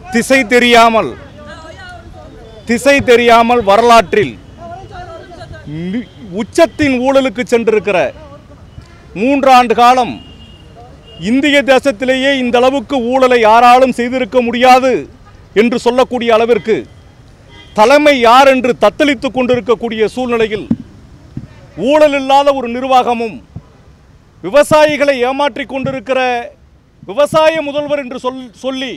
திசை தெரியாமல் திசை தெரியாமல் வரலாற்றில் மி- உச்சத்தின் ஊழலுக்கு சென்றிருக்கிற மூன்றாண்டு காலம் இந்திய தேசத்திலேயே இந்த அளவுக்கு ஊழலை யாராலும் செய்திருக்க முடியாது என்று சொல்லக்கூடிய அளவிற்கு தலைமை யார் என்று தத்தளித்துக் கொண்டிருக்கக்கூடிய சூழ்நிலையில் ஊழல் இல்லாத ஒரு நிர்வாகமும் விவசாயிகளை ஏமாற்றிக் கொண்டிருக்கிற விவசாய முதல்வர் என்று சொல் சொல்லி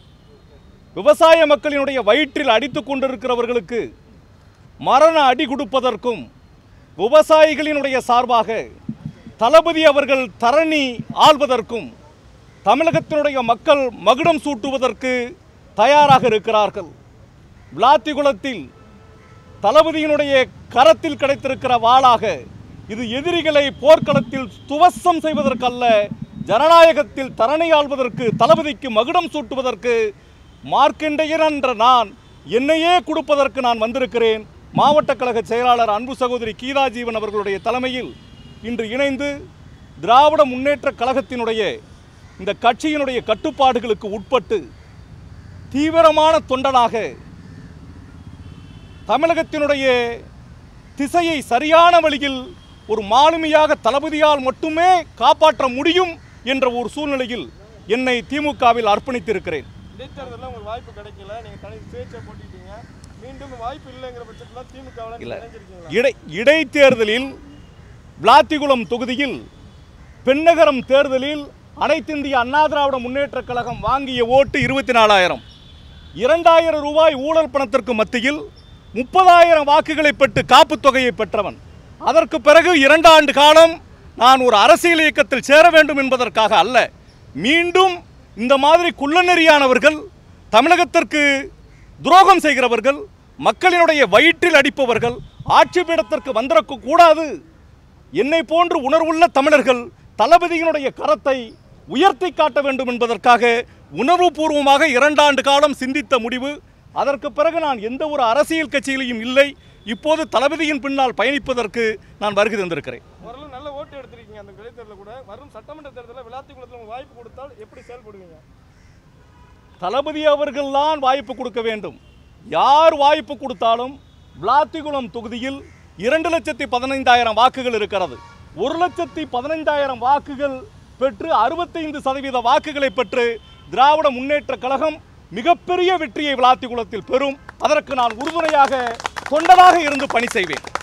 விவசாய மக்களினுடைய வயிற்றில் அடித்துக் கொண்டிருக்கிறவர்களுக்கு மரண அடி கொடுப்பதற்கும் விவசாயிகளினுடைய சார்பாக தளபதி அவர்கள் தரணி ஆள்வதற்கும் தமிழகத்தினுடைய மக்கள் மகுடம் சூட்டுவதற்கு தயாராக இருக்கிறார்கள் விளாத்திகுளத்தில் தளபதியினுடைய கரத்தில் கிடைத்திருக்கிற வாளாக இது எதிரிகளை போர்க்களத்தில் துவசம் செய்வதற்கல்ல ஜனநாயகத்தில் தரணி ஆள்வதற்கு தளபதிக்கு மகுடம் சூட்டுவதற்கு மார்க்கண்டேயன் என்ற நான் என்னையே கொடுப்பதற்கு நான் வந்திருக்கிறேன் மாவட்ட கழக செயலாளர் அன்பு சகோதரி கீதா ஜீவன் அவர்களுடைய தலைமையில் இன்று இணைந்து திராவிட முன்னேற்ற கழகத்தினுடைய இந்த கட்சியினுடைய கட்டுப்பாடுகளுக்கு உட்பட்டு தீவிரமான தொண்டனாக தமிழகத்தினுடைய திசையை சரியான வழியில் ஒரு மாலுமியாக தளபதியால் மட்டுமே காப்பாற்ற முடியும் என்ற ஒரு சூழ்நிலையில் என்னை திமுகவில் அர்ப்பணித்திருக்கிறேன் இடைத்தேர்தலில் உங்களுக்கு வாய்ப்பு கிடைக்கல நீங்க தனி சுயேட்சை போட்டிட்டீங்க மீண்டும் வாய்ப்பு இல்லைங்கிற பட்சத்தில் திமுகவில் இல்ல. இணைஞ்சிருக்கீங்களா இடை இடைத்தேர்தலில் விளாத்திகுளம் தொகுதியில் பெண்ணகரம் தேர்தலில் அனைத்திந்திய அண்ணா திராவிட முன்னேற்ற கழகம் வாங்கிய ஓட்டு இருபத்தி நாலாயிரம் இரண்டாயிரம் ரூபாய் ஊழல் பணத்திற்கு மத்தியில் முப்பதாயிரம் வாக்குகளை பெற்று காப்புத் தொகையை பெற்றவன் அதற்கு பிறகு இரண்டு ஆண்டு காலம் நான் ஒரு அரசியல் இயக்கத்தில் சேர வேண்டும் என்பதற்காக அல்ல மீண்டும் இந்த மாதிரி குள்ளநெறியானவர்கள் தமிழகத்திற்கு துரோகம் செய்கிறவர்கள் மக்களினுடைய வயிற்றில் அடிப்பவர்கள் ஆட்சி பீடத்திற்கு வந்திருக்க கூடாது என்னை போன்று உணர்வுள்ள தமிழர்கள் தளபதியினுடைய கரத்தை உயர்த்தி காட்ட வேண்டும் என்பதற்காக உணர்வுபூர்வமாக இரண்டாண்டு காலம் சிந்தித்த முடிவு அதற்கு பிறகு நான் எந்த ஒரு அரசியல் கட்சியிலையும் இல்லை இப்போது தளபதியின் பின்னால் பயணிப்பதற்கு நான் வருகை தந்திருக்கிறேன் ஓரளவு நல்ல ஓட்டு எடுத்திருக்கீங்க அந்த இடைத்தேர்தலில் கூட வரும் சட்டமன்ற தேர்தலில் விளாத்திக்குளத்தில் உங்களுக்கு வாய்ப்பு கொடுத்தால் எப்படி செயல்படுவீங்க தளபதி அவர்கள்தான் வாய்ப்பு கொடுக்க வேண்டும் யார் வாய்ப்பு கொடுத்தாலும் விளாத்திகுளம் தொகுதியில் இரண்டு லட்சத்தி பதினைந்தாயிரம் வாக்குகள் இருக்கிறது ஒரு லட்சத்தி பதினைந்தாயிரம் வாக்குகள் பெற்று அறுபத்தைந்து சதவீத வாக்குகளை பெற்று திராவிட முன்னேற்ற கழகம் மிகப்பெரிய வெற்றியை விளாத்திகுளத்தில் பெறும் அதற்கு நான் உறுதுணையாக தொண்டனாக இருந்து பணி செய்வேன்